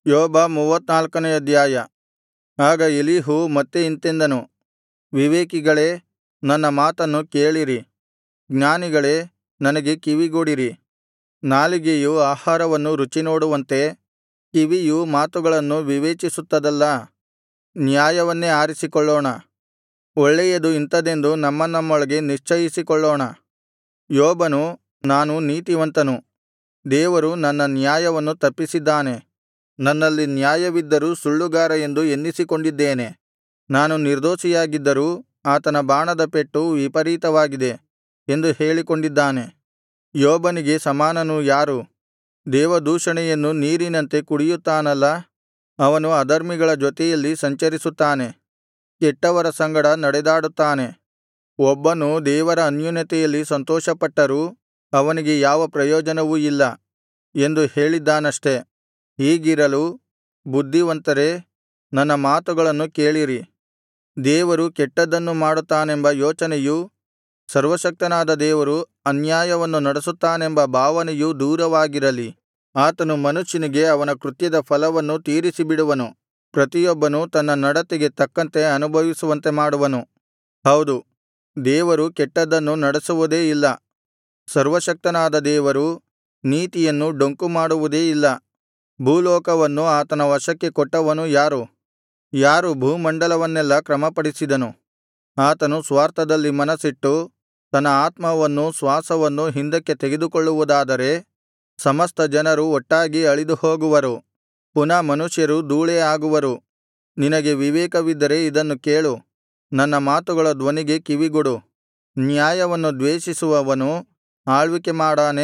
ಯೋಬ ಮೂವತ್ತನಾಲ್ಕನೆಯ ಅಧ್ಯಾಯ ಆಗ ಎಲೀಹು ಮತ್ತೆ ಇಂತೆಂದನು ವಿವೇಕಿಗಳೇ ನನ್ನ ಮಾತನ್ನು ಕೇಳಿರಿ ಜ್ಞಾನಿಗಳೇ ನನಗೆ ಕಿವಿಗೊಡಿರಿ ನಾಲಿಗೆಯು ಆಹಾರವನ್ನು ರುಚಿನೋಡುವಂತೆ ಕಿವಿಯು ಮಾತುಗಳನ್ನು ವಿವೇಚಿಸುತ್ತದಲ್ಲಾ ನ್ಯಾಯವನ್ನೇ ಆರಿಸಿಕೊಳ್ಳೋಣ ಒಳ್ಳೆಯದು ಇಂಥದೆಂದು ನಮ್ಮನಮ್ಮೊಳಗೆ ನಿಶ್ಚಯಿಸಿಕೊಳ್ಳೋಣ ಯೋಬನು ನಾನು ನೀತಿವಂತನು ದೇವರು ನನ್ನ ನ್ಯಾಯವನ್ನು ತಪ್ಪಿಸಿದ್ದಾನೆ ನನ್ನಲ್ಲಿ ನ್ಯಾಯವಿದ್ದರೂ ಸುಳ್ಳುಗಾರ ಎಂದು ಎನ್ನಿಸಿಕೊಂಡಿದ್ದೇನೆ ನಾನು ನಿರ್ದೋಷಿಯಾಗಿದ್ದರೂ ಆತನ ಬಾಣದ ಪೆಟ್ಟು ವಿಪರೀತವಾಗಿದೆ ಎಂದು ಹೇಳಿಕೊಂಡಿದ್ದಾನೆ ಯೋಬನಿಗೆ ಸಮಾನನು ಯಾರು ದೇವದೂಷಣೆಯನ್ನು ನೀರಿನಂತೆ ಕುಡಿಯುತ್ತಾನಲ್ಲಾ ಅವನು ಅಧರ್ಮಿಗಳ ಜೊತೆಯಲ್ಲಿ ಸಂಚರಿಸುತ್ತಾನೆ ಕೆಟ್ಟವರ ಸಂಗಡ ನಡೆದಾಡುತ್ತಾನೆ ಒಬ್ಬನು ದೇವರ ಅನ್ಯೋನ್ಯತೆಯಲ್ಲಿ ಸಂತೋಷಪಟ್ಟರೂ ಅವನಿಗೆ ಯಾವ ಪ್ರಯೋಜನವೂ ಇಲ್ಲ ಎಂದು ಹೇಳಿದ್ದಾನಷ್ಟೆ ಹೀಗಿರಲು ಬುದ್ಧಿವಂತರೇ ನನ್ನ ಮಾತುಗಳನ್ನು ಕೇಳಿರಿ ದೇವರು ಕೆಟ್ಟದ್ದನ್ನು ಮಾಡುತ್ತಾನೆಂಬ ಯೋಚನೆಯೂ ಸರ್ವಶಕ್ತನಾದ ದೇವರು ಅನ್ಯಾಯವನ್ನು ನಡೆಸುತ್ತಾನೆಂಬ ಭಾವನೆಯೂ ದೂರವಾಗಿರಲಿ ಆತನು ಮನುಷ್ಯನಿಗೆ ಅವನ ಕೃತ್ಯದ ಫಲವನ್ನು ತೀರಿಸಿಬಿಡುವನು ಪ್ರತಿಯೊಬ್ಬನು ತನ್ನ ನಡತೆಗೆ ತಕ್ಕಂತೆ ಅನುಭವಿಸುವಂತೆ ಮಾಡುವನು ಹೌದು ದೇವರು ಕೆಟ್ಟದ್ದನ್ನು ನಡೆಸುವುದೇ ಇಲ್ಲ ಸರ್ವಶಕ್ತನಾದ ದೇವರು ನೀತಿಯನ್ನು ಡೊಂಕುಮಾಡುವುದೇ ಇಲ್ಲ ಭೂಲೋಕವನ್ನು ಆತನ ವಶಕ್ಕೆ ಕೊಟ್ಟವನು ಯಾರು ಯಾರು ಭೂಮಂಡಲವನ್ನೆಲ್ಲಾ ಕ್ರಮಪಡಿಸಿದನು ಆತನು ಸ್ವಾರ್ಥದಲ್ಲಿ ಮನಸ್ಸಿಟ್ಟು ತನ್ನ ಆತ್ಮವನ್ನೂ ಶ್ವಾಸವನ್ನೂ ಹಿಂದಕ್ಕೆ ತೆಗೆದುಕೊಳ್ಳುವುದಾದರೆ ಸಮಸ್ತ ಜನರು ಒಟ್ಟಾಗಿ ಅಳಿದುಹೋಗುವರು ಪುನಃ ಮನುಷ್ಯರು ಧೂಳೇ ಆಗುವರು ನಿನಗೆ ವಿವೇಕವಿದ್ದರೆ ಇದನ್ನು ಕೇಳು ನನ್ನ ಮಾತುಗಳ ಧ್ವನಿಗೆ ಕಿವಿಗೊಡು ನ್ಯಾಯವನ್ನು ದ್ವೇಷಿಸುವವನು ಆಳ್ವಿಕೆ ಮಾಡಾನೇ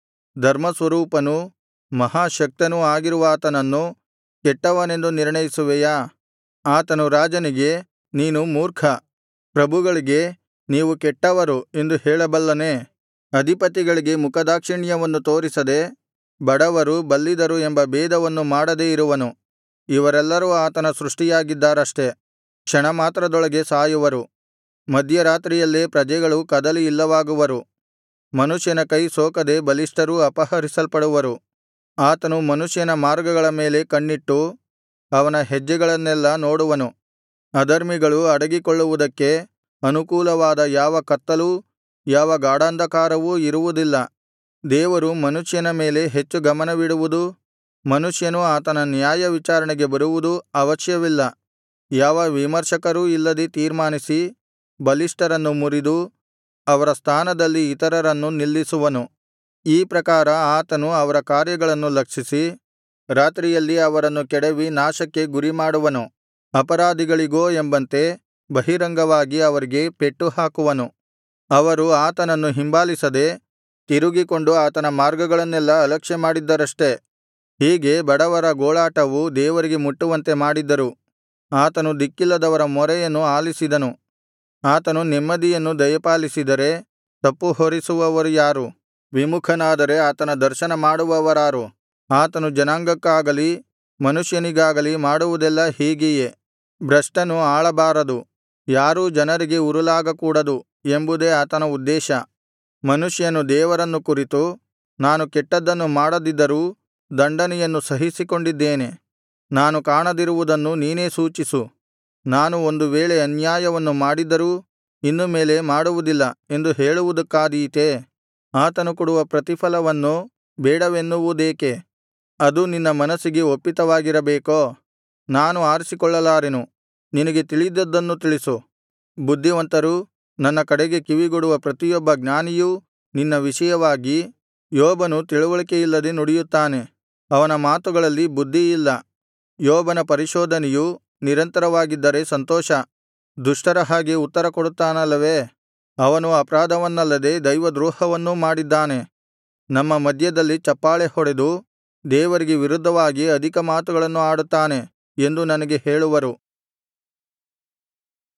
ಧರ್ಮಸ್ವರೂಪನೂ ಮಹಾಶಕ್ತನೂ ಆಗಿರುವಾತನನ್ನು ಕೆಟ್ಟವನೆಂದು ನಿರ್ಣಯಿಸುವೆಯಾ ಆತನು ರಾಜನಿಗೆ ನೀನು ಮೂರ್ಖ ಪ್ರಭುಗಳಿಗೆ ನೀವು ಕೆಟ್ಟವರು ಎಂದು ಹೇಳಬಲ್ಲನೇ ಅಧಿಪತಿಗಳಿಗೆ ಮುಖದಾಕ್ಷಿಣ್ಯವನ್ನು ತೋರಿಸದೆ ಬಡವರು ಬಲ್ಲಿದರು ಎಂಬ ಭೇದವನ್ನು ಮಾಡದೆ ಇರುವನು ಇವರೆಲ್ಲರೂ ಆತನ ಸೃಷ್ಟಿಯಾಗಿದ್ದಾರಷ್ಟೆ ಕ್ಷಣಮಾತ್ರದೊಳಗೆ ಸಾಯುವರು ಮಧ್ಯರಾತ್ರಿಯಲ್ಲೇ ಪ್ರಜೆಗಳು ಕದಲಿ ಇಲ್ಲವಾಗುವರು ಮನುಷ್ಯನ ಕೈ ಸೋಕದೆ ಬಲಿಷ್ಠರೂ ಅಪಹರಿಸಲ್ಪಡುವರು ಆತನು ಮನುಷ್ಯನ ಮಾರ್ಗಗಳ ಮೇಲೆ ಕಣ್ಣಿಟ್ಟು ಅವನ ಹೆಜ್ಜೆಗಳನ್ನೆಲ್ಲಾ ನೋಡುವನು ಅಧರ್ಮಿಗಳು ಅಡಗಿಕೊಳ್ಳುವುದಕ್ಕೆ ಅನುಕೂಲವಾದ ಯಾವ ಕತ್ತಲೂ ಯಾವ ಗಾಢಾಂಧಕಾರವೂ ಇರುವುದಿಲ್ಲ ದೇವರು ಮನುಷ್ಯನ ಮೇಲೆ ಹೆಚ್ಚು ಗಮನವಿಡುವುದೂ ಮನುಷ್ಯನು ಆತನ ನ್ಯಾಯವಿಚಾರಣೆಗೆ ಬರುವುದೂ ಅವಶ್ಯವಿಲ್ಲ ಯಾವ ವಿಮರ್ಶಕರೂ ಇಲ್ಲದೆ ತೀರ್ಮಾನಿಸಿ ಬಲಿಷ್ಠರನ್ನು ಮುರಿದು ಅವರ ಸ್ಥಾನದಲ್ಲಿ ಇತರರನ್ನು ನಿಲ್ಲಿಸುವನು ಈ ಪ್ರಕಾರ ಆತನು ಅವರ ಕಾರ್ಯಗಳನ್ನು ಲಕ್ಷಿಸಿ ರಾತ್ರಿಯಲ್ಲಿ ಅವರನ್ನು ಕೆಡವಿ ನಾಶಕ್ಕೆ ಗುರಿಮಾಡುವನು ಅಪರಾಧಿಗಳಿಗೋ ಎಂಬಂತೆ ಬಹಿರಂಗವಾಗಿ ಅವರಿಗೆ ಪೆಟ್ಟು ಹಾಕುವನು ಅವರು ಆತನನ್ನು ಹಿಂಬಾಲಿಸದೆ ತಿರುಗಿಕೊಂಡು ಆತನ ಮಾರ್ಗಗಳನ್ನೆಲ್ಲಾ ಅಲಕ್ಷ್ಯಮಾಡಿದ್ದರಷ್ಟೆ ಹೀಗೆ ಬಡವರ ಗೋಳಾಟವು ದೇವರಿಗೆ ಮುಟ್ಟುವಂತೆ ಮಾಡಿದ್ದರು ಆತನು ದಿಕ್ಕಿಲ್ಲದವರ ಮೊರೆಯನ್ನು ಆಲಿಸಿದನು ಆತನು ನೆಮ್ಮದಿಯನ್ನು ದಯಪಾಲಿಸಿದರೆ ತಪ್ಪು ಹೊರಿಸುವವರು ಯಾರು ವಿಮುಖನಾದರೆ ಆತನ ದರ್ಶನ ಮಾಡುವವರಾರು ಆತನು ಜನಾಂಗಕ್ಕಾಗಲಿ ಮನುಷ್ಯನಿಗಾಗಲಿ ಮಾಡುವುದೆಲ್ಲಾ ಹೀಗೆಯೇ ಭ್ರಷ್ಟನು ಆಳಬಾರದು ಯಾರೂ ಜನರಿಗೆ ಉರುಲಾಗಕೂಡದು ಎಂಬುದೇ ಆತನ ಉದ್ದೇಶ ಮನುಷ್ಯನು ದೇವರನ್ನು ಕುರಿತು ನಾನು ಕೆಟ್ಟದ್ದನ್ನು ಮಾಡದಿದ್ದರೂ ದಂಡನೆಯನ್ನು ಸಹಿಸಿಕೊಂಡಿದ್ದೇನೆ ನಾನು ಕಾಣದಿರುವುದನ್ನು ನೀನೇ ಸೂಚಿಸು ನಾನು ಒಂದು ವೇಳೆ ಅನ್ಯಾಯವನ್ನು ಮಾಡಿದ್ದರೂ ಇನ್ನು ಮೇಲೆ ಮಾಡುವುದಿಲ್ಲ ಎಂದು ಹೇಳುವುದಕ್ಕಾದೀತೇ ಆತನು ಕೊಡುವ ಪ್ರತಿಫಲವನ್ನು ಬೇಡವೆನ್ನುವುದೇಕೆ ಅದು ನಿನ್ನ ಮನಸ್ಸಿಗೆ ಒಪ್ಪಿತವಾಗಿರಬೇಕೋ ನಾನು ಆರಿಸಿಕೊಳ್ಳಲಾರೆನು ನಿನಗೆ ತಿಳಿದದ್ದನ್ನು ತಿಳಿಸು ಬುದ್ಧಿವಂತರೂ ನನ್ನ ಕಡೆಗೆ ಕಿವಿಗೊಡುವ ಪ್ರತಿಯೊಬ್ಬ ಜ್ಞಾನಿಯೂ ನಿನ್ನ ವಿಷಯವಾಗಿ ಯೋಬನು ತಿಳಿವಳಿಕೆಯಿಲ್ಲದೆ ನುಡಿಯುತ್ತಾನೆ ಅವನ ಮಾತುಗಳಲ್ಲಿ ಬುದ್ಧಿಯಿಲ್ಲ ಯೋಬನ ಪರಿಶೋಧನೆಯು ನಿರಂತರವಾಗಿದ್ದರೆ ಸಂತೋಷ ದುಷ್ಟರ ಹಾಗೆ ಉತ್ತರ ಕೊಡುತ್ತಾನಲ್ಲವೇ ಅವನು ಅಪರಾಧವನ್ನಲ್ಲದೆ ದೈವದ್ರೋಹವನ್ನೂ ಮಾಡಿದ್ದಾನೆ ನಮ್ಮ ಮಧ್ಯದಲ್ಲಿ ಚಪ್ಪಾಳೆ ಹೊಡೆದು ದೇವರಿಗೆ ವಿರುದ್ಧವಾಗಿ ಅಧಿಕ ಮಾತುಗಳನ್ನು ಆಡುತ್ತಾನೆ ಎಂದು ನನಗೆ ಹೇಳುವರು